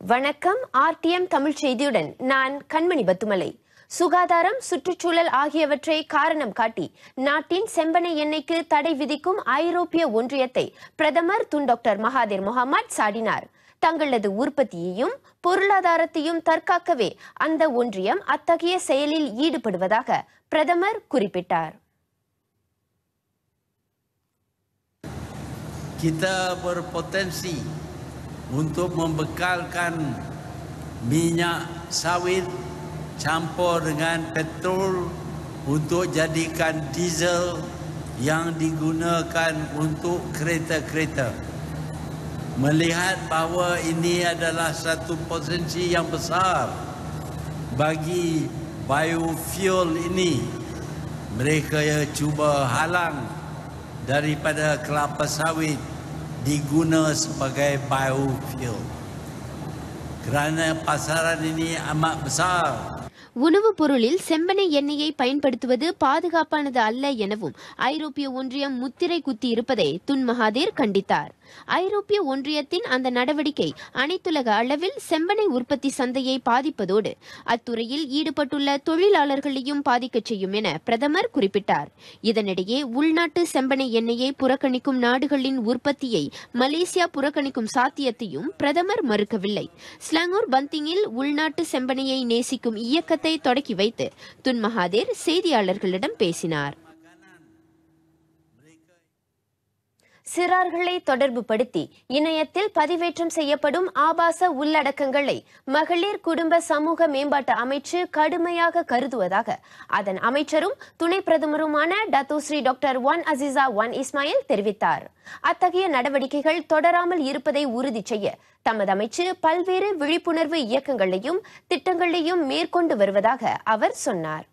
வணக்கம் ஆர்டிஎம் தமிழ் செய்தியுடன் நான் கண்மணி பத்துமலை சுகாதாரம் சுற்றுச்சூழல் ஆகியவற்றை காரணம் காட்டி நாட்டின் செம்பனை எண்ணெய்க்கு தடை விதிக்கும் ஐரோப்பிய ஒன்றியத்தை பிரதமர் துன் டாக்டர் மகாதீர் முகமது சாடினார் தங்களது உற்பத்தியையும் பொருளாதாரத்தையும் தற்காக்கவே அந்த ஒன்றியம் அத்தகைய செயலில் ஈடுபடுவதாக பிரதமர் குறிப்பிட்டார் kita berpotensi untuk membekalkan minyak sawit campur dengan petrol untuk jadikan diesel yang digunakan untuk kereta-kereta. Melihat bahawa ini adalah satu potensi yang besar bagi biofuel ini, mereka cuba halang daripada kelapa sawit diguna sebagai biofuel. Kerana pasaran ini amat besar. உணவுப் பொருளில் செம்பனை எண்ணெயை பயன்படுத்துவது பாதுகாப்பானது அல்ல எனவும் ஐரோப்பிய ஒன்றியம் முத்திரை குத்தி இருப்பதை துன் மகாதீர் கண்டித்தார் ஐரோப்பிய ஒன்றியத்தின் அந்த நடவடிக்கை அனைத்துலக அளவில் செம்பனை உற்பத்தி சந்தையை பாதிப்பதோடு அத்துறையில் ஈடுபட்டுள்ள தொழிலாளர்களையும் பாதிக்கச் செய்யும் என பிரதமர் குறிப்பிட்டார் இதனிடையே உள்நாட்டு செம்பனை எண்ணெயை புறக்கணிக்கும் நாடுகளின் உற்பத்தியை மலேசியா புறக்கணிக்கும் சாத்தியத்தையும் பிரதமர் மறுக்கவில்லை ஸ்லாங்கூர் பந்திங்கில் உள்நாட்டு செம்பனையை நேசிக்கும் இயக்கத்தை தொடக்கி வைத்து துன் மகாதீர் செய்தியாளர்களிடம் பேசினார் சிறார்களை தொடர்புபடுத்தி இணையத்தில் பதிவேற்றம் செய்யப்படும் ஆபாச உள்ளடக்கங்களை மகளிர் குடும்ப சமூக மேம்பாட்டு அமைச்சு கடுமையாக கருதுவதாக அதன் அமைச்சரும் துணை பிரதமருமான Dato Sri doctor Wan Azizah Wan Ismail தெரிவித்தார் அத்தகைய நடவடிக்கைகள் தொடராமல் இருப்பதை உறுதி செய்ய தமது அமைச்சு பல்வேறு விழிப்புணர்வு இயக்கங்களையும் திட்டங்களையும் மேற்கொண்டு வருவதாக அவர் சொன்னார்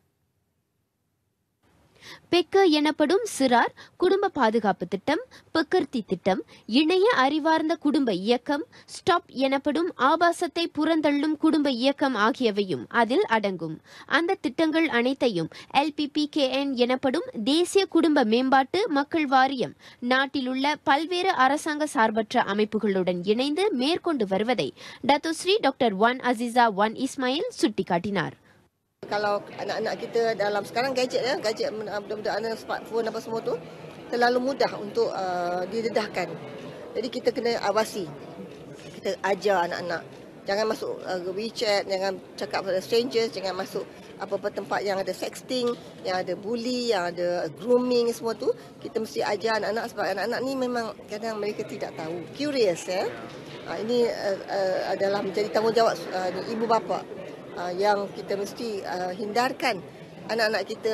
பெக்க எனப்படும் சிறார் குடும்ப பாதுகாப்பு திட்டம் பெக்கர்த்தி திட்டம் இணைய அறிவார்ந்த குடும்ப இயக்கம் ஸ்டாப் எனப்படும் ஆபாசத்தை புறந்தள்ளும் குடும்ப இயக்கம் ஆகியவையும் அதில் அடங்கும் அந்த திட்டங்கள் அனைத்தையும் எல்பிபிகேஎன் எனப்படும் தேசிய குடும்ப மேம்பாட்டு மக்கள் வாரியம் நாட்டிலுள்ள பல்வேறு அரசாங்க சார்பற்ற அமைப்புகளுடன் இணைந்து மேற்கொண்டு வருவதை Dato Sri doctor Wan Azizah Wan Ismail சுட்டிக்காட்டினார் kalau anak-anak kita dalam sekarang gadget ya, gadget men- uh, budak-budak ada smartphone apa semua tu terlalu mudah untuk uh, didedahkan. Jadi kita kena awasi. Kita ajar anak-anak. Jangan masuk uh, WeChat, jangan cakap pada strangers, jangan masuk apa-apa tempat yang ada sexting, yang ada bully, yang ada grooming semua tu. Kita mesti ajar anak-anak sebab anak-anak ni memang kadang mereka tidak tahu. Curious ya. Uh, ini uh, uh, adalah menjadi tanggungjawab uh, ibu bapa uh, yang kita mesti uh, hindarkan anak-anak kita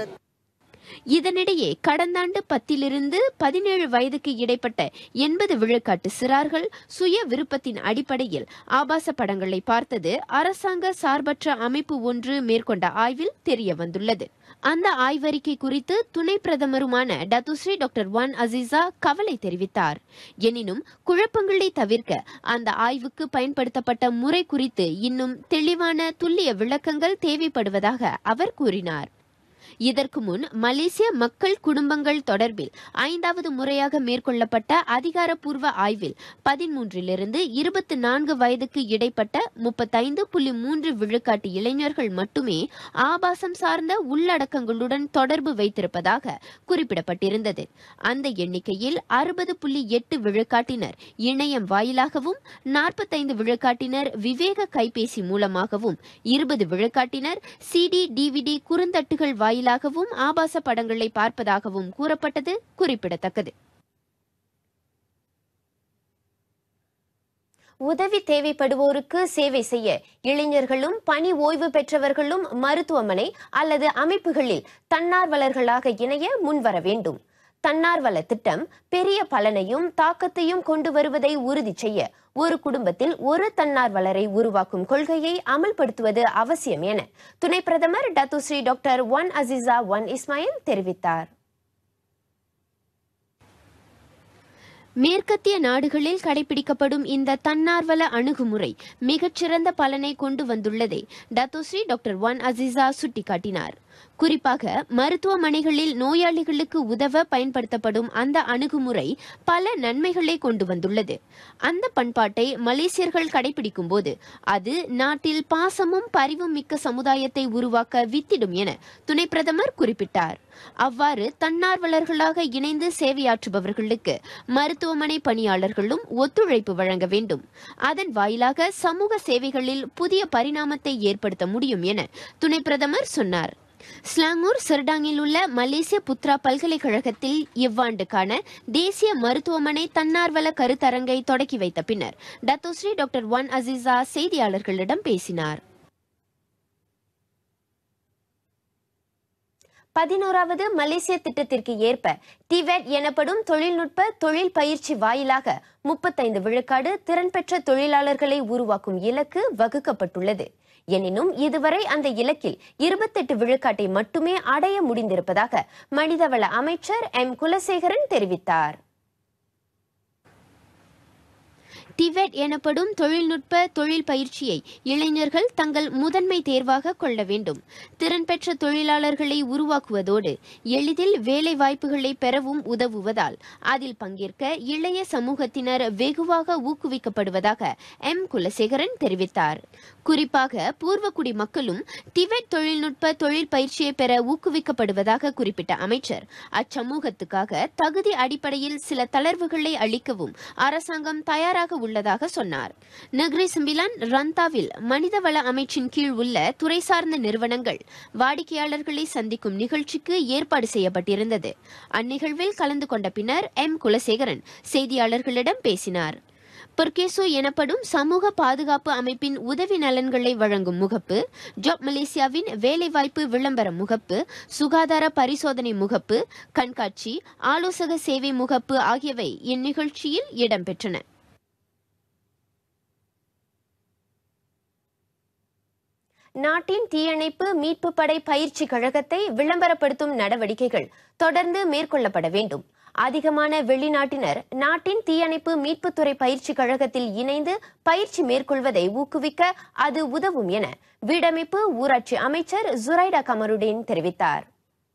இதனிடையே கடந்த ஆண்டு பத்திலிருந்து பதினேழு வயதுக்கு இடைப்பட்ட எண்பது விழுக்காட்டு சிறார்கள் சுய விருப்பத்தின் அடிப்படையில் ஆபாச படங்களை பார்த்தது அரசாங்க சார்பற்ற அமைப்பு ஒன்று மேற்கொண்ட ஆய்வில் தெரிய வந்துள்ளது அந்த ஆய்வறிக்கை குறித்து துணை பிரதமருமான டத்துஸ்ரீ டாக்டர் ஒன் அசீசா கவலை தெரிவித்தார் எனினும் குழப்பங்களை தவிர்க்க அந்த ஆய்வுக்கு பயன்படுத்தப்பட்ட முறை குறித்து இன்னும் தெளிவான துல்லிய விளக்கங்கள் தேவைப்படுவதாக அவர் கூறினார் இதற்கு முன் மலேசிய மக்கள் குடும்பங்கள் தொடர்பில் ஐந்தாவது முறையாக மேற்கொள்ளப்பட்ட அதிகாரப்பூர்வ ஆய்வில் பதிமூன்றிலிருந்து இருபத்தி நான்கு வயதுக்கு இடைப்பட்ட முப்பத்தைந்து புள்ளி மூன்று விழுக்காட்டு இளைஞர்கள் மட்டுமே ஆபாசம் சார்ந்த உள்ளடக்கங்களுடன் தொடர்பு வைத்திருப்பதாக குறிப்பிடப்பட்டிருந்தது அந்த எண்ணிக்கையில் அறுபது புள்ளி எட்டு விழுக்காட்டினர் இணையம் வாயிலாகவும் நாற்பத்தைந்து விழுக்காட்டினர் விவேக கைபேசி மூலமாகவும் இருபது விழுக்காட்டினர் சிடி டிவிடி குறுந்தட்டுகள் வாயிலாகவும் ஆபாச படங்களை பார்ப்பதாகவும் கூறப்பட்டது குறிப்பிடத்தக்கது உதவி தேவைப்படுவோருக்கு சேவை செய்ய இளைஞர்களும் பணி ஓய்வு பெற்றவர்களும் மருத்துவமனை அல்லது அமைப்புகளில் தன்னார்வலர்களாக இணைய முன்வர வேண்டும் தன்னார்வல திட்டம் பெரிய பலனையும் தாக்கத்தையும் கொண்டு வருவதை உறுதி செய்ய ஒரு குடும்பத்தில் ஒரு தன்னார்வலரை உருவாக்கும் கொள்கையை அமல்படுத்துவது அவசியம் என துணை பிரதமர் Dato Sri doctor Wan Azizah Wan Ismail தெரிவித்தார் மேற்கத்திய நாடுகளில் கடைபிடிக்கப்படும் இந்த தன்னார்வல அணுகுமுறை மிகச்சிறந்த பலனை கொண்டு வந்துள்ளதை டத்தோஸ்ரீ டாக்டர் ஒன் அசிசா சுட்டிக்காட்டினார் குறிப்பாக மருத்துவமனைகளில் நோயாளிகளுக்கு உதவ பயன்படுத்தப்படும் அந்த அணுகுமுறை பல நன்மைகளை கொண்டு வந்துள்ளது அந்த பண்பாட்டை மலேசியர்கள் கடைபிடிக்கும் போது அது நாட்டில் பாசமும் பரிவும் மிக்க சமுதாயத்தை உருவாக்க வித்திடும் என துணை பிரதமர் குறிப்பிட்டார் அவ்வாறு தன்னார்வலர்களாக இணைந்து சேவையாற்றுபவர்களுக்கு மருத்துவமனை பணியாளர்களும் ஒத்துழைப்பு வழங்க வேண்டும் அதன் வாயிலாக சமூக சேவைகளில் புதிய பரிணாமத்தை ஏற்படுத்த முடியும் என துணை பிரதமர் சொன்னார் ஸ்லாங்கூர் செர்டாங்கில் உள்ள மலேசிய புத்ரா பல்கலைக்கழகத்தில் இவ்வாண்டுக்கான தேசிய மருத்துவமனை தன்னார்வல கருத்தரங்கை தொடக்கி வைத்த பின்னர் டத்தோஸ்ரீ டாக்டர் ஒன் அசிசா செய்தியாளர்களிடம் பேசினார் பதினோராவது மலேசிய திட்டத்திற்கு ஏற்ப டிவெட் எனப்படும் தொழில்நுட்ப தொழில் பயிற்சி வாயிலாக முப்பத்தைந்து விழுக்காடு திறன் பெற்ற தொழிலாளர்களை உருவாக்கும் இலக்கு வகுக்கப்பட்டுள்ளது எனினும் இதுவரை அந்த இலக்கில் இருபத்தெட்டு விழுக்காட்டை மட்டுமே அடைய முடிந்திருப்பதாக மனிதவள அமைச்சர் எம் குலசேகரன் தெரிவித்தார் டிவெட் எனப்படும் தொழில்நுட்ப தொழில் பயிற்சியை இளைஞர்கள் தங்கள் முதன்மை தேர்வாக கொள்ள வேண்டும் திறன் பெற்ற தொழிலாளர்களை உருவாக்குவதோடு எளிதில் வேலை வாய்ப்புகளை பெறவும் உதவுவதால் அதில் பங்கேற்க இளைய சமூகத்தினர் வெகுவாக ஊக்குவிக்கப்படுவதாக எம் குலசேகரன் தெரிவித்தார் குறிப்பாக பூர்வக்குடி மக்களும் டிவெட் தொழில்நுட்ப தொழில் பயிற்சியை பெற ஊக்குவிக்கப்படுவதாக குறிப்பிட்ட அமைச்சர் அச்சமூகத்துக்காக தகுதி அடிப்படையில் சில தளர்வுகளை அளிக்கவும் அரசாங்கம் தயாராக உள்ளதாக சொன்னார் நக்ரி சிம்பிலான் ரந்தாவில் மனிதவள அமைச்சின் கீழ் உள்ள துறை சார்ந்த நிறுவனங்கள் வாடிக்கையாளர்களை சந்திக்கும் நிகழ்ச்சிக்கு ஏற்பாடு செய்யப்பட்டிருந்தது அந்நிகழ்வில் கலந்து கொண்ட பின்னர் எம் குலசேகரன் செய்தியாளர்களிடம் பேசினார் பொர்கேசோ எனப்படும் சமூக பாதுகாப்பு அமைப்பின் உதவி நலன்களை வழங்கும் முகப்பு ஜாப் மலேசியாவின் வேலைவாய்ப்பு விளம்பர முகப்பு சுகாதார பரிசோதனை முகப்பு கண்காட்சி ஆலோசக சேவை முகப்பு ஆகியவை இந்நிகழ்ச்சியில் இடம்பெற்றன நாட்டின் தீயணைப்பு மீட்பு படை பயிற்சி கழகத்தை விளம்பரப்படுத்தும் நடவடிக்கைகள் தொடர்ந்து மேற்கொள்ளப்பட வேண்டும் அதிகமான வெளிநாட்டினர் நாட்டின் தீயணைப்பு மீட்புத்துறை பயிற்சி கழகத்தில் இணைந்து பயிற்சி மேற்கொள்வதை ஊக்குவிக்க அது உதவும் என வீடமைப்பு ஊராட்சி அமைச்சர் ஜுரைடா கமருடீன் தெரிவித்தார்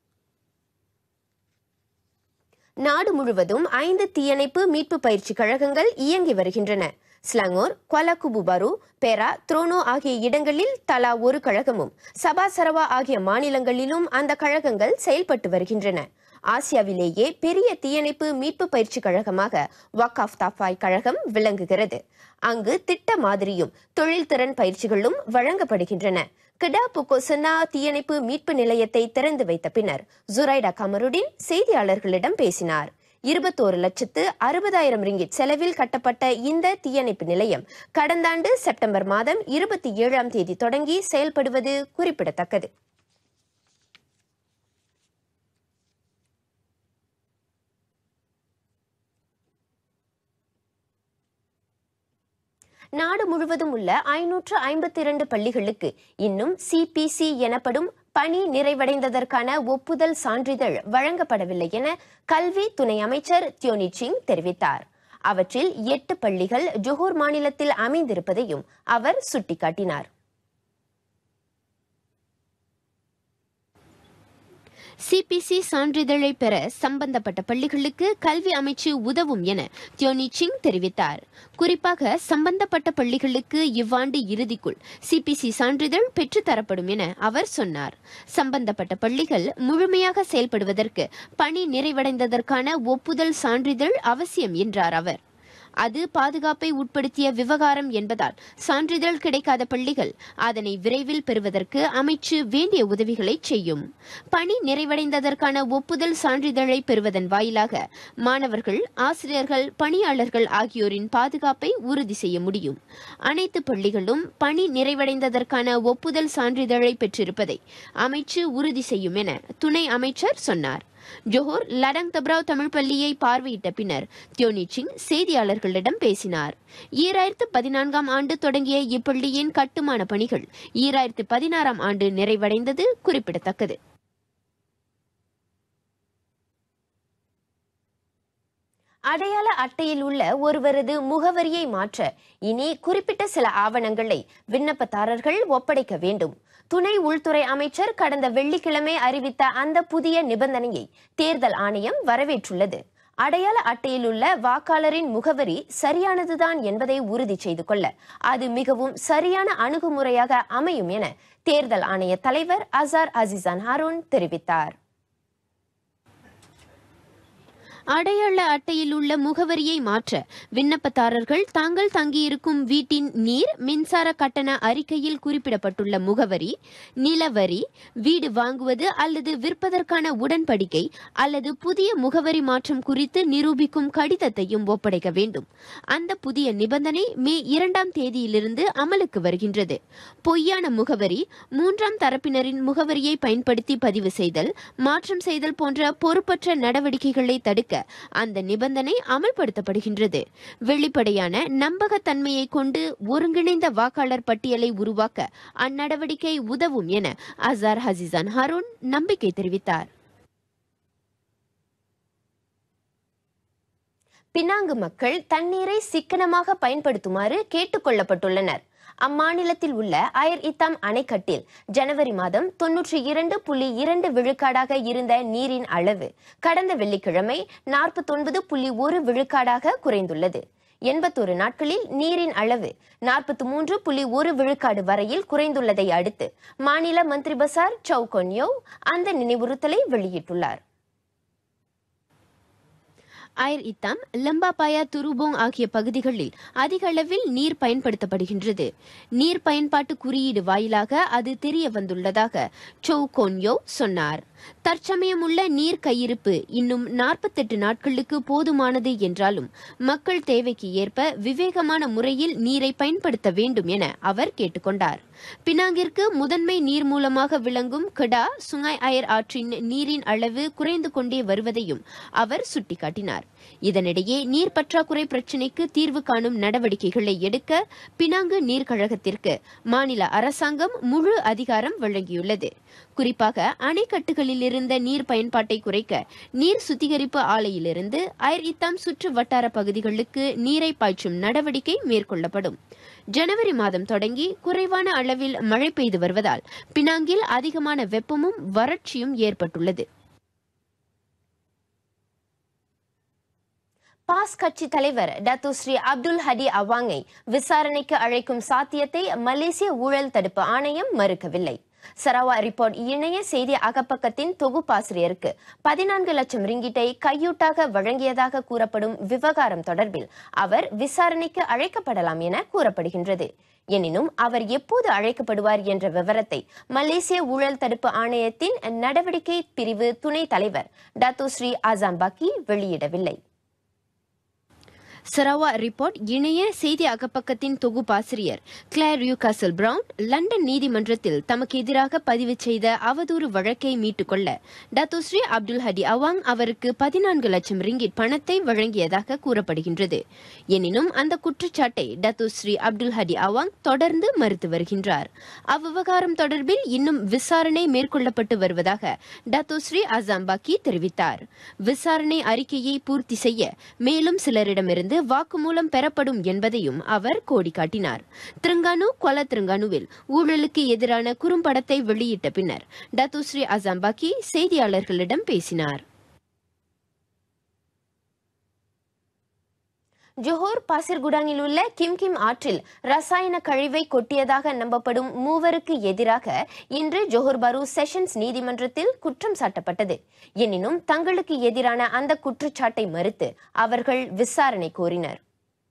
நாடு முழுவதும் ஐந்து தீயணைப்பு மீட்பு பயிற்சி கழகங்கள் இயங்கி வருகின்றன ஸ்லாங்கோர் குவாலாகுபுபாரு பேரா த்ரோனோ ஆகிய இடங்களில் தலா ஒரு கழகமும் சபா சரவா ஆகிய மாநிலங்களிலும் அந்த கழகங்கள் செயல்பட்டு வருகின்றன ஆசியாவிலேயே பெரிய தீயணைப்பு மீட்பு பயிற்சி கழகமாக வக்காஃப் தாஃபாய் கழகம் விளங்குகிறது அங்கு திட்ட மாதிரியும் தொழில்திறன் பயிற்சிகளும் வழங்கப்படுகின்றன கிடா புகோசனா தீயணைப்பு மீட்பு நிலையத்தை திறந்து வைத்த பின்னர் ஜுரைடா கமருடின் செய்தியாளர்களிடம் பேசினார் இருபத்தோரு லட்சத்து அறுபதாயிரம் ரிங்கிட் செலவில் கட்டப்பட்ட இந்த தீயணைப்பு நிலையம் கடந்த ஆண்டு செப்டம்பர் மாதம் இருபத்தி ஏழாம் தேதி தொடங்கி செயல்படுவது குறிப்பிடத்தக்கது நாடு முழுவதும் உள்ள ஐநூற்று ஐம்பத்தி இரண்டு பள்ளிகளுக்கு இன்னும் சிபிசி எனப்படும் பணி நிறைவடைந்ததற்கான ஒப்புதல் சான்றிதழ் வழங்கப்படவில்லை என கல்வி துணை அமைச்சர் தியோனி சிங் தெரிவித்தார் அவற்றில் எட்டு பள்ளிகள் ஜொஹூர் மாநிலத்தில் அமைந்திருப்பதையும் அவர் சுட்டிக்காட்டினார் சிபிசி சான்றிதழை பெற சம்பந்தப்பட்ட பள்ளிகளுக்கு கல்வி அமைச்சு உதவும் என தியோனி சிங் தெரிவித்தார் குறிப்பாக சம்பந்தப்பட்ட பள்ளிகளுக்கு இவ்வாண்டு இறுதிக்குள் சிபிசி சான்றிதழ் பெற்றுத்தரப்படும் என அவர் சொன்னார் சம்பந்தப்பட்ட பள்ளிகள் முழுமையாக செயல்படுவதற்கு பணி நிறைவடைந்ததற்கான ஒப்புதல் சான்றிதழ் அவசியம் என்றார் அவர் அது பாதுகாப்பை உட்படுத்திய விவகாரம் என்பதால் சான்றிதழ் கிடைக்காத பள்ளிகள் அதனை விரைவில் பெறுவதற்கு அமைச்சு வேண்டிய உதவிகளை செய்யும் பணி நிறைவடைந்ததற்கான ஒப்புதல் சான்றிதழை பெறுவதன் வாயிலாக மாணவர்கள் ஆசிரியர்கள் பணியாளர்கள் ஆகியோரின் பாதுகாப்பை உறுதி செய்ய முடியும் அனைத்து பள்ளிகளும் பணி நிறைவடைந்ததற்கான ஒப்புதல் சான்றிதழை பெற்றிருப்பதை அமைச்சு உறுதி செய்யும் என துணை அமைச்சர் சொன்னார் ஜோஹர் லடங் தப்ராவ் தமிழ் பள்ளியை பார்வையிட்ட பின்னர் தியோனி சிங் செய்தியாளர்களிடம் பேசினார் ஈராயிரத்து பதினான்காம் ஆண்டு தொடங்கிய இப்பள்ளியின் கட்டுமான பணிகள் ஈராயிரத்து பதினாறாம் ஆண்டு நிறைவடைந்தது குறிப்பிடத்தக்கது அடையாள அட்டையில் உள்ள ஒருவரது முகவரியை மாற்ற இனி குறிப்பிட்ட சில ஆவணங்களை விண்ணப்பதாரர்கள் ஒப்படைக்க வேண்டும் துணை உள்துறை அமைச்சர் கடந்த வெள்ளிக்கிழமை அறிவித்த அந்த புதிய நிபந்தனையை தேர்தல் ஆணையம் வரவேற்றுள்ளது அடையாள அட்டையில் உள்ள வாக்காளரின் முகவரி சரியானதுதான் என்பதை உறுதி செய்து கொள்ள அது மிகவும் சரியான அணுகுமுறையாக அமையும் என தேர்தல் ஆணைய தலைவர் அசார் அசிசான் ஹாரூன் தெரிவித்தார் அடையாள அட்டையில் உள்ள முகவரியை மாற்ற விண்ணப்பதாரர்கள் தாங்கள் தங்கியிருக்கும் வீட்டின் நீர் மின்சார கட்டண அறிக்கையில் குறிப்பிடப்பட்டுள்ள முகவரி நிலவரி வீடு வாங்குவது அல்லது விற்பதற்கான உடன்படிக்கை அல்லது புதிய முகவரி மாற்றம் குறித்து நிரூபிக்கும் கடிதத்தையும் ஒப்படைக்க வேண்டும் அந்த புதிய நிபந்தனை மே இரண்டாம் தேதியிலிருந்து அமலுக்கு வருகின்றது பொய்யான முகவரி மூன்றாம் தரப்பினரின் முகவரியை பயன்படுத்தி பதிவு செய்தல் மாற்றம் செய்தல் போன்ற பொறுப்பற்ற நடவடிக்கைகளை தடுக்க அந்த நிபந்தனை அமல்படுத்தப்படுகின்றது வெளிப்படையான நம்பகத்தன்மையை கொண்டு ஒருங்கிணைந்த வாக்காளர் பட்டியலை உருவாக்க அந்நடவடிக்கை உதவும் என அசார் ஹசிசான் ஹாரூன் நம்பிக்கை தெரிவித்தார் பினாங்கு மக்கள் தண்ணீரை சிக்கனமாக பயன்படுத்துமாறு கேட்டுக் கொள்ளப்பட்டுள்ளனர் அம்மாநிலத்தில் உள்ள அயர் இத்தாம் அணைக்கட்டில் ஜனவரி மாதம் தொன்னூற்றி இரண்டு புள்ளி இரண்டு விழுக்காடாக இருந்த நீரின் அளவு கடந்த வெள்ளிக்கிழமை நாற்பத்தொன்பது புள்ளி ஒரு விழுக்காடாக குறைந்துள்ளது எண்பத்தொரு நாட்களில் நீரின் அளவு நாற்பத்தி மூன்று புள்ளி ஒரு விழுக்காடு வரையில் குறைந்துள்ளதை அடுத்து மாநில மந்திரி பசார் சௌகொன்யோ அந்த நினைவுறுத்தலை வெளியிட்டுள்ளார் ஐர் இத்தாம் லம்பாபாயா துருபோங் ஆகிய பகுதிகளில் அதிக அளவில் நீர் பயன்படுத்தப்படுகின்றது நீர் பயன்பாட்டு குறியீடு வாயிலாக அது தெரிய வந்துள்ளதாக சௌ கோன்யோ சொன்னார் தற்சமயம் உள்ள நீர் கையிருப்பு இன்னும் நாற்பத்தெட்டு நாட்களுக்கு போதுமானது என்றாலும் மக்கள் தேவைக்கு ஏற்ப விவேகமான முறையில் நீரை பயன்படுத்த வேண்டும் என அவர் கேட்டுக்கொண்டார் பினாங்கிற்கு முதன்மை நீர் மூலமாக விளங்கும் கடா சுங்காய் அயர் ஆற்றின் நீரின் அளவு குறைந்து கொண்டே வருவதையும் அவர் சுட்டிக்காட்டினார் இதனிடையே நீர் பற்றாக்குறை பிரச்சினைக்கு தீர்வு காணும் நடவடிக்கைகளை எடுக்க பினாங்கு நீர்க்கழகத்திற்கு மாநில அரசாங்கம் முழு அதிகாரம் வழங்கியுள்ளது குறிப்பாக அணைக்கட்டுகளில் இருந்த நீர் பயன்பாட்டை குறைக்க நீர் சுத்திகரிப்பு ஆலையிலிருந்து ஐர் இத்தாம் சுற்று வட்டார பகுதிகளுக்கு நீரை பாய்ச்சும் நடவடிக்கை மேற்கொள்ளப்படும் ஜனவரி மாதம் தொடங்கி குறைவான அளவில் மழை பெய்து வருவதால் பினாங்கில் அதிகமான வெப்பமும் வறட்சியும் ஏற்பட்டுள்ளது பாஸ் கட்சி தலைவர் டத்து ஸ்ரீ அப்துல் ஹடி அவாங்கை விசாரணைக்கு அழைக்கும் சாத்தியத்தை மலேசிய ஊழல் தடுப்பு ஆணையம் மறுக்கவில்லை சரவா ரிப்போர்ட் இணைய செய்தி அகப்பக்கத்தின் தொகுப்பாசிரியருக்கு பதினான்கு லட்சம் ரிங்கிட்டை கையூட்டாக வழங்கியதாக கூறப்படும் விவகாரம் தொடர்பில் அவர் விசாரணைக்கு அழைக்கப்படலாம் என கூறப்படுகின்றது எனினும் அவர் எப்போது அழைக்கப்படுவார் என்ற விவரத்தை மலேசிய ஊழல் தடுப்பு ஆணையத்தின் நடவடிக்கை பிரிவு துணைத் தலைவர் டத்து ஸ்ரீ அசாம்பாக்கி வெளியிடவில்லை சரவா ரிப்போர்ட் இணைய செய்தி அகப்பக்கத்தின் தொகுப்பாசிரியர் கிளேர் யூகாசல் பிரவுன் லண்டன் நீதிமன்றத்தில் தமக்கு எதிராக பதிவு செய்த அவதூறு வழக்கை மீட்டுக்கொள்ள டத்துஸ்ரீ அப்துல் ஹடி அவாங் அவருக்கு பதினான்கு லட்சம் ரிங்கிட் பணத்தை வழங்கியதாக கூறப்படுகின்றது எனினும் அந்த குற்றச்சாட்டை டத்துஸ்ரீ அப்துல் ஹடி அவாங் தொடர்ந்து மறுத்து வருகின்றார் அவ்விவகாரம் தொடர்பில் இன்னும் விசாரணை மேற்கொள்ளப்பட்டு வருவதாக டத்துஸ்ரீ அசாம்பாக்கி தெரிவித்தார் விசாரணை அறிக்கையை பூர்த்தி செய்ய மேலும் சிலரிடமிருந்து இருந்து வாக்குமூலம் பெறப்படும் என்பதையும் அவர் கோடி காட்டினார் திருங்கானு கொல திருங்கானுவில் ஊழலுக்கு எதிரான குறும்படத்தை வெளியிட்ட பின்னர் டத்துஸ்ரீ அசாம்பாக்கி செய்தியாளர்களிடம் பேசினார் ஜோஹர் பாசிர்குடாங்கில் உள்ள கிம் கிம் ஆற்றில் ரசாயன கழிவை கொட்டியதாக நம்பப்படும் மூவருக்கு எதிராக இன்று ஜோஹர் பாரு செஷன்ஸ் நீதிமன்றத்தில் குற்றம் சாட்டப்பட்டது எனினும் தங்களுக்கு எதிரான அந்த குற்றச்சாட்டை மறுத்து அவர்கள் விசாரணை கோரினர்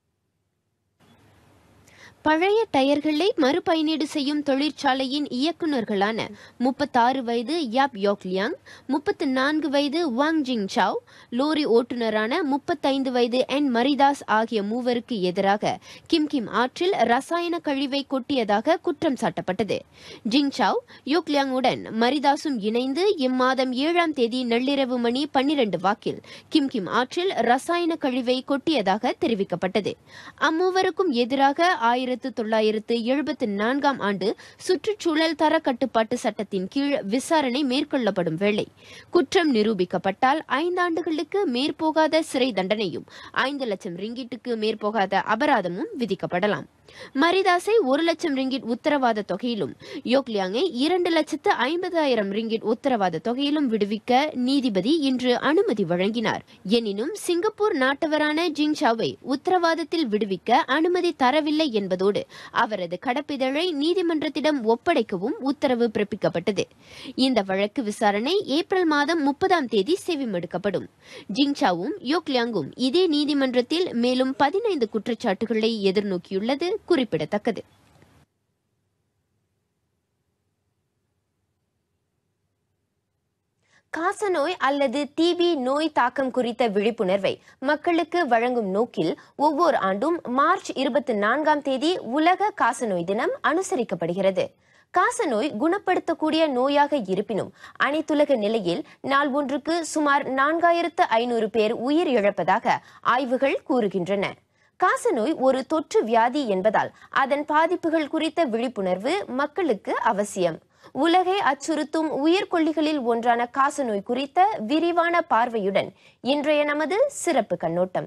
பழைய டயர்களை மறுபயனீடு செய்யும் தொழிற்சாலையின் இயக்குநர்களான முப்பத்தாறு வயது யாப் யோக்லியாங் முப்பத்து நான்கு வயது வாங் ஜிங் சாவ் லோரி ஓட்டுநரான முப்பத்தைந்து வயது என் மரிதாஸ் ஆகிய மூவருக்கு எதிராக கிம் கிம் ஆற்றில் ரசாயன கழிவை கொட்டியதாக குற்றம் சாட்டப்பட்டது ஜிங் சாவ் யோக்லியாங்குடன் மரிதாசும் இணைந்து இம்மாதம் ஏழாம் தேதி நள்ளிரவு மணி பன்னிரண்டு வாக்கில் கிம் கிம் ஆற்றில் ரசாயன கழிவை கொட்டியதாக தெரிவிக்கப்பட்டது அம்மூவருக்கும் எதிராக ஆயிரத்து தொள்ளாயிரத்து எழுபத்து நான்காம் ஆண்டு சுற்றுச்சூழல் தர கட்டுப்பாட்டு சட்டத்தின் கீழ் விசாரணை மேற்கொள்ளப்படும் வேளை குற்றம் நிரூபிக்கப்பட்டால் ஐந்தாண்டுகளுக்கு மேற்போகாத சிறை தண்டனையும் ஐந்து லட்சம் ரிங்கிட்டுக்கு மேற்போகாத அபராதமும் விதிக்கப்படலாம் மரிதாஸை ஒரு லட்சம் ரிங்கிட் உத்தரவாத தொகையிலும் யோக்லியாங்கை இரண்டு லட்சத்து ஐம்பதாயிரம் ரிங்கிட் உத்தரவாத தொகையிலும் விடுவிக்க நீதிபதி இன்று அனுமதி வழங்கினார் எனினும் சிங்கப்பூர் நாட்டவரான ஜிங் ஷாவை உத்தரவாதத்தில் விடுவிக்க அனுமதி தரவில்லை என்பதோடு அவரது கடப்பிதழை நீதிமன்றத்திடம் ஒப்படைக்கவும் உத்தரவு பிறப்பிக்கப்பட்டது இந்த வழக்கு விசாரணை ஏப்ரல் மாதம் முப்பதாம் தேதி செவிமடுக்கப்படும் ஜிங்சாவும் யோக்லியாங்கும் இதே நீதிமன்றத்தில் மேலும் பதினைந்து குற்றச்சாட்டுகளை எதிர்நோக்கியுள்ளது குறிப்பிடத்தக்கது காசநோய் அல்லது டிபி நோய் தாக்கம் குறித்த விழிப்புணர்வை மக்களுக்கு வழங்கும் நோக்கில் ஒவ்வொரு ஆண்டும் மார்ச் இருபத்தி நான்காம் தேதி உலக காசநோய் தினம் அனுசரிக்கப்படுகிறது காசநோய் குணப்படுத்தக்கூடிய நோயாக இருப்பினும் அனைத்துலக நிலையில் நாள் ஒன்றுக்கு சுமார் நான்காயிரத்து ஐநூறு பேர் உயிர் இழப்பதாக ஆய்வுகள் கூறுகின்றன காசநோய் ஒரு தொற்று வியாதி என்பதால் அதன் பாதிப்புகள் குறித்த விழிப்புணர்வு மக்களுக்கு அவசியம் உலகை அச்சுறுத்தும் உயிர்கொல்லிகளில் ஒன்றான காசநோய் குறித்த விரிவான பார்வையுடன் இன்றைய நமது சிறப்பு கண்ணோட்டம்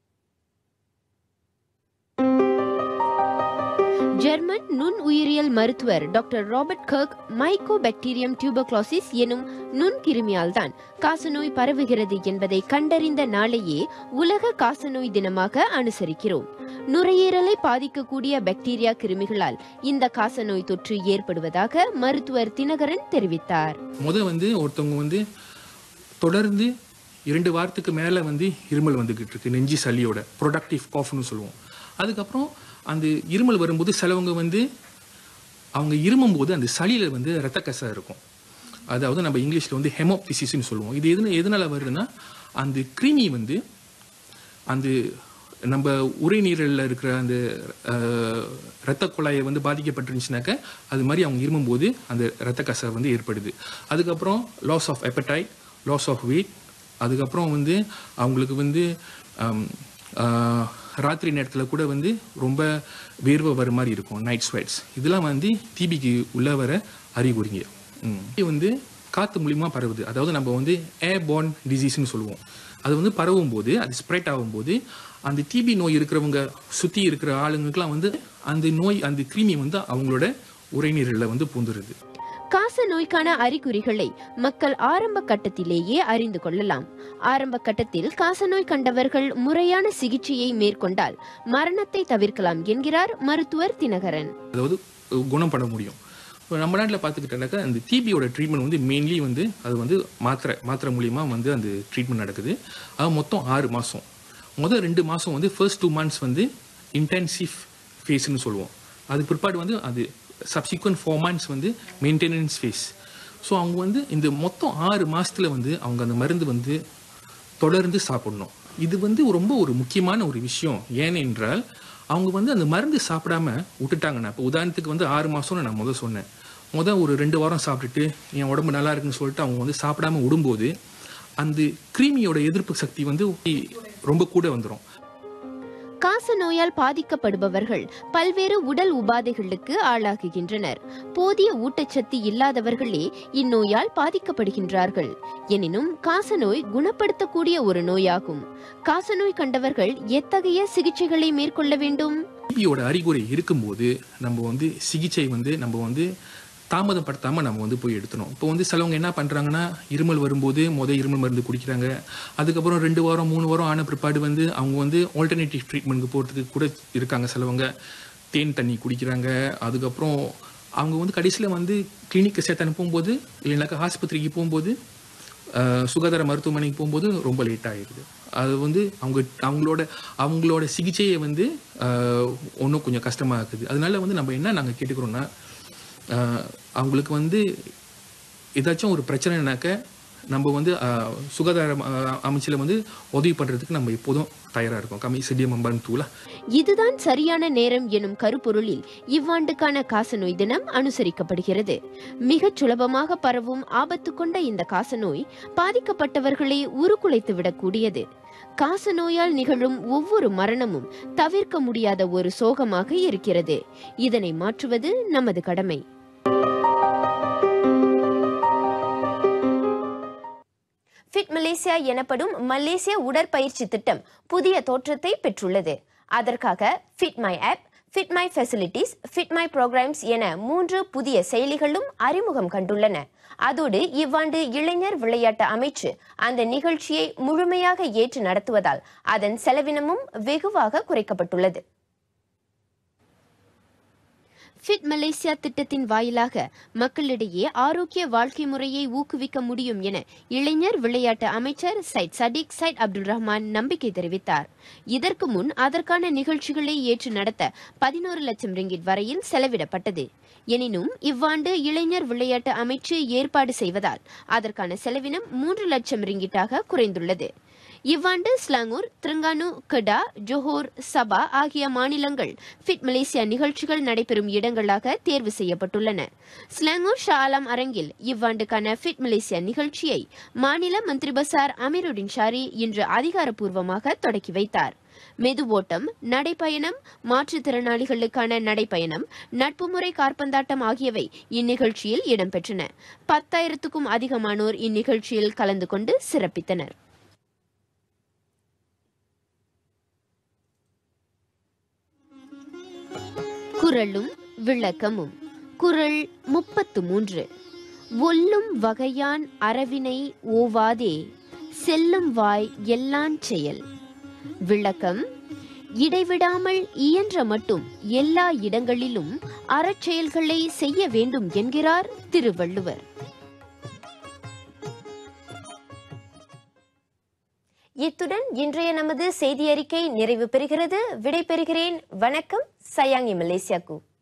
ஜெர்மன் நுண் உயிரியல் மருத்துவர் டாக்டர் ராபர்ட் கர்க் மைக்கோபாக்டீரியம் டியூபர்குலோசிஸ் எனும் நுண்கிருமியால் தான் காசநோய் பரவுகிறது என்பதை கண்டறிந்த நாளையே உலக காசநோய் தினமாக அனுசரிக்கிறோம் நுரையீரலை பாதிக்கக்கூடிய பாக்டீரியா கிருமிகளால் இந்த காசநோய் தொற்று ஏற்படுவதாக மருத்துவர் தினகரன் தெரிவித்தார் முத வந்து ஒருத்தவங்க வந்து தொடர்ந்து இரண்டு வாரத்துக்கு மேலே வந்து இருமல் வந்துக்கிட்டு இருக்கு நெஞ்சு சளியோட ப்ரொடக்டிவ் காஃப்னு சொல்லுவோம் அதுக்கப்புறம் அந்த இருமல் வரும்போது சிலவங்க வந்து அவங்க இருமும் போது அந்த சளியில் வந்து ரத்த கசை இருக்கும் அதாவது நம்ம இங்கிலீஷில் வந்து ஹெமோப்டிசிஸ்னு சொல்லுவோம் இது எதுன எதனால் வருதுன்னா அந்த கிருமி வந்து அந்த நம்ம உரைநீரலில் இருக்கிற அந்த அஹ், இரத்த குழாயை வந்து பாதிக்கப்பட்டிருந்துச்சுனாக்க அது மாதிரி அவங்க இருமும்போது அந்த இரத்த கசை வந்து ஏற்படுது அதுக்கப்புறம் loss of appetite loss of weight அதுக்கப்புறம் வந்து அவங்களுக்கு வந்து ஹம், ஆஹ், ராத்திரி நேரத்தில் கூட வந்து ரொம்ப வேர்வை வர மாதிரி இருக்கும் நைட் ஸ்வெட்ஸ் இதெல்லாம் வந்து டிபிக்கு உள்ள வர அறிகுறிங்க ம். இது வந்து காற்று மூலியமாக பரவுது அதாவது நம்ம வந்து ஏர் borne டிசீஸ்னு சொல்லுவோம் அது வந்து பரவும் போது அது ஸ்ப்ரெட் ஆகும்போது அந்த டிபி நோய் இருக்கிறவங்க சுற்றி இருக்கிற ஆளுங்களுக்குலாம் வந்து அந்த நோய் அந்த கிருமி வந்து அவங்களோட உரைநீரில் வந்து பூந்துருது காச நோய்க்கான அறிகுறிகளை மக்கள் ஆரம்ப கட்டத்திலேயே அறிந்து கொள்ளலாம் ஆரம்ப கட்டத்தில் காசநோய் கண்டவர்கள் முறையான சிகிச்சையை மேற்கொண்டால் மரணத்தை தவிர்க்கலாம் என்கிறார் மருத்துவர் தினகரன் அதாவது அஹ், குணப்பட முடியும் இப்போ நம்ம நாட்டில் பார்த்துக்கிட்டோன்னாக்கா அந்த டிபியோட ட்ரீட்மெண்ட் வந்து மெயின்லி வந்து அது வந்து மாத்திரை மாத்திரை மூலியமா வந்து அந்த ட்ரீட்மெண்ட் நடக்குது அது மொத்தம் ஆறு மாதம் முதல் ரெண்டு மாதம் வந்து ஃபர்ஸ்ட் டூ மந்த்ஸ் வந்து இன்டென்சிவ் ஃபேஸ்னு சொல்லுவோம் அதுக்கு பிற்பாடு வந்து அது சப்சிக்வெண்ட் ஃபோர் மந்த்ஸ் வந்து மெயின்டெனன்ஸ் ஃபேஸ் ஸோ அவங்க வந்து இந்த மொத்தம் ஆறு மாசத்துல வந்து அவங்க அந்த மருந்து வந்து தொடர்ந்து சாப்பிடணும் இது வந்து ரொம்ப ஒரு முக்கியமான ஒரு விஷயம் ஏனென்றால் அவங்க வந்து அந்த மருந்து சாப்பிடாம விட்டுட்டாங்கன்னா இப்போ உதாரணத்துக்கு வந்து ஆறு மாசம்னு நான் முதல் சொன்னேன் முதல் ஒரு ரெண்டு வாரம் சாப்பிட்டுட்டு என் உடம்பு நல்லா இருக்குன்னு சொல்லிட்டு அவங்க வந்து சாப்பிடாம விடும்போது அந்த கிருமியோட எதிர்ப்பு சக்தி வந்து ரொம்ப கூட வந்துடும் காச நோயால் பாதிக்கப்படுபவர்கள் பல்வேறு உடல் உபாதைகளுக்கு ஆளாகுகின்றனர் போதிய ஊட்டச்சத்து இல்லாதவர்களே இந்நோயால் பாதிக்கப்படுகின்றார்கள் எனினும் காசநோய் குணப்படுத்தக்கூடிய ஒரு நோயாகும் காசநோய் கண்டவர்கள் எத்தகைய சிகிச்சைகளை மேற்கொள்ள வேண்டும் டிபியோட அறிகுறி இருக்கும்போது நம்ம வந்து சிகிச்சை வந்து நம்ம வந்து தாமதப்படுத்தாம நம்ம வந்து போய் எடுத்தணும் இப்போ வந்து சிலவங்க என்ன பண்றாங்கன்னா இருமல் வரும்போது முத இருமல் மருந்து குடிக்கிறாங்க அதுக்கப்புறம் ரெண்டு வாரம் மூணு வாரம் ஆன பிற்பாடு வந்து அவங்க வந்து ஆல்டர்னேட்டிவ் ட்ரீட்மெண்ட்க்கு போகிறதுக்கு கூட இருக்காங்க சிலவங்க தேன் தண்ணி குடிக்கிறாங்க அதுக்கப்புறம் அவங்க வந்து கடைசியில் வந்து கிளினிக்கு சேர்த்து அனுப்பும்போது இல்லைனாக்கா ஆஸ்பத்திரிக்கு போகும்போது அஹ், சுகாதார மருத்துவமனைக்கு போகும்போது ரொம்ப லேட் ஆயிடுது அது வந்து அவங்க அவங்களோட அவங்களோட சிகிச்சையை வந்து ஒன்றும் கொஞ்சம் கஷ்டமாக இருக்குது அதனால வந்து நம்ம என்ன நாங்கள் கேட்டுக்கிறோம்னா அஹ், அவங்களுக்கு வந்து ஏதாச்சும் ஒரு பிரச்சனைனாக்க நம்ம வந்து அஹ், சுகாதார அஹ், அமைச்சில் வந்து உதவி பண்ணுறதுக்கு நம்ம எப்போதும் தயாராக இருக்கோம் கம்மி செடியம் அம்பான் தூளா இதுதான் சரியான நேரம் எனும் கருப்பொருளில் இவ்வாண்டுக்கான காசநோய் தினம் அனுசரிக்கப்படுகிறது மிகச் சுலபமாக பரவும் ஆபத்து கொண்ட இந்த காசநோய் பாதிக்கப்பட்டவர்களை உருக்குலைத்து விடக்கூடியது காசநோயால் நிகழும் ஒவ்வொரு மரணமும் தவிர்க்க முடியாத ஒரு சோகமாக இருக்கிறது இதனை மாற்றுவது நமது கடமை ஃபிட் மலேசியா எனப்படும் மலேசிய உடற்பயிற்சி திட்டம் புதிய தோற்றத்தை பெற்றுள்ளது அதற்காக fit my app fit my facilities fit my programs என மூன்று புதிய செயலிகளும் அறிமுகம் கண்டுள்ளன அதோடு இவ்வாண்டு இளைஞர் விளையாட்டு அமைச்சு அந்த நிகழ்ச்சியை முழுமையாக ஏற்று நடத்துவதால் அதன் செலவினமும் வெகுவாக குறைக்கப்பட்டுள்ளது ஃபிட் மலேசியா திட்டத்தின் வாயிலாக மக்களிடையே ஆரோக்கிய வாழ்க்கை முறையை ஊக்குவிக்க முடியும் என இளைஞர் விளையாட்டு அமைச்சர் Syed Saddiq Syed Abdul Rahman நம்பிக்கை தெரிவித்தார் இதற்கு முன் அதற்கான நிகழ்ச்சிகளை ஏற்று நடத்த பதினோரு லட்சம் ரிங்கிட் வரையில் செலவிடப்பட்டது எனினும் இவ்வாண்டு இளைஞர் விளையாட்டு அமைச்சு ஏற்பாடு செய்வதால் அதற்கான செலவினம் மூன்று லட்சம் ரிங்கிட்டாக குறைந்துள்ளது இவ்வாண்டு Selangor Terengganu Kedah Johor Sabah ஆகிய மாநிலங்கள் ஃபிட் மலேசியா நிகழ்ச்சிகள் நடைபெறும் இடங்களாக தேர்வு செய்யப்பட்டுள்ளன ஸ்லாங்கூர் ஷா ஆலம் அரங்கில் இவ்வாண்டுக்கான ஃபிட் மலேசியா நிகழ்ச்சியை மாநில மந்திரி பசார் அமீருடின் ஷாரி இன்று அதிகாரப்பூர்வமாக தொடக்கி வைத்தார் மெதுவோட்டம் நடைப்பயணம் மாற்றுத்திறனாளிகளுக்கான நடைப்பயணம் நட்புமுறை கார்பந்தாட்டம் ஆகியவை இந்நிகழ்ச்சியில் இடம்பெற்றன பத்தாயிரத்துக்கும் அதிகமானோர் இந்நிகழ்ச்சியில் கலந்து கொண்டு சிறப்பித்தனர் குரலும் விளக்கமும் குரல் முப்பத்து மூன்று ஒல்லும் வகையான் அரவினை ஓவாதே செல்லும் வாய் எல்லான் செயல் விளக்கம் இடைவிடாமல் இயன்ற மட்டும் எல்லா இடங்களிலும் அறச்செயல்களை செய்ய வேண்டும் என்கிறார் திருவள்ளுவர் இத்துடன் இன்றைய நமது செய்தி அறிக்கை நிறைவு பெறுகிறது விடைபெறுகிறேன் வணக்கம் சயாங்கி மலேசியாக்கு